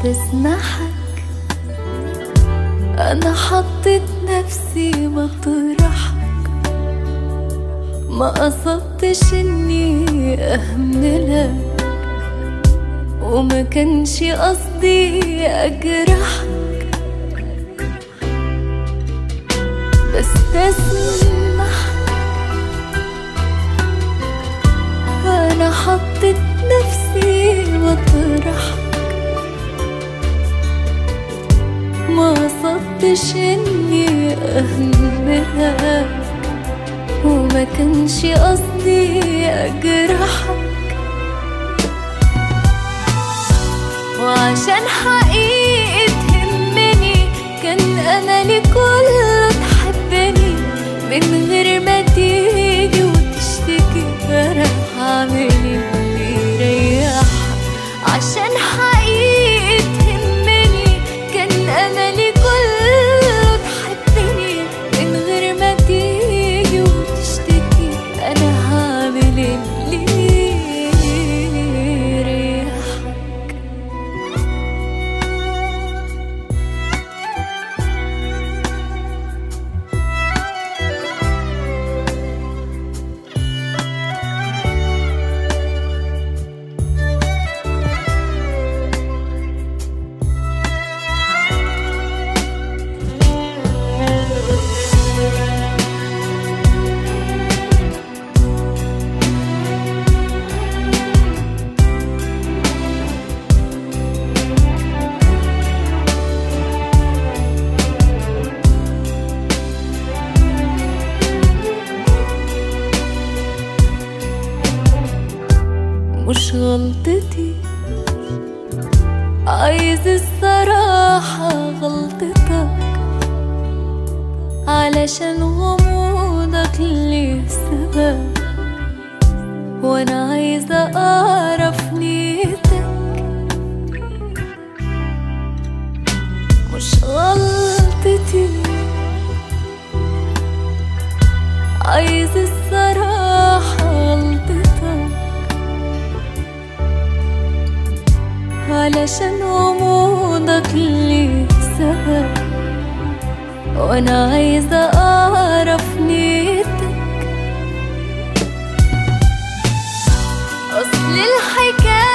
تسمحك أنا حطيت نفسي مطرحك ما قصدتش إني أهملك وما كانش قصدي أجرحك بس تسمحك أنا حطيت نفسي مطرحك ما قصدتش اني اهملك وما كانش قصدي اجرحك وعشان حقيقي تهمني كان املي كله تحبني من غير ما تيجي وتشتكي انا هعمل اللي يريحك عشان حقيقي تهمني كان املي كله تحبني من غير ما تيجي وتشتكي انا هعمل اللي يريحك مش غلطتي عايز الصراحة غلطتك علشان غموضك ليه سبب وانا عايزة اعرف نيتك مش غلطتي عايز الصراحة غلطتك علشان غموضك ليه سبب وانا عايزة اعرف نيتك اصل الحكاية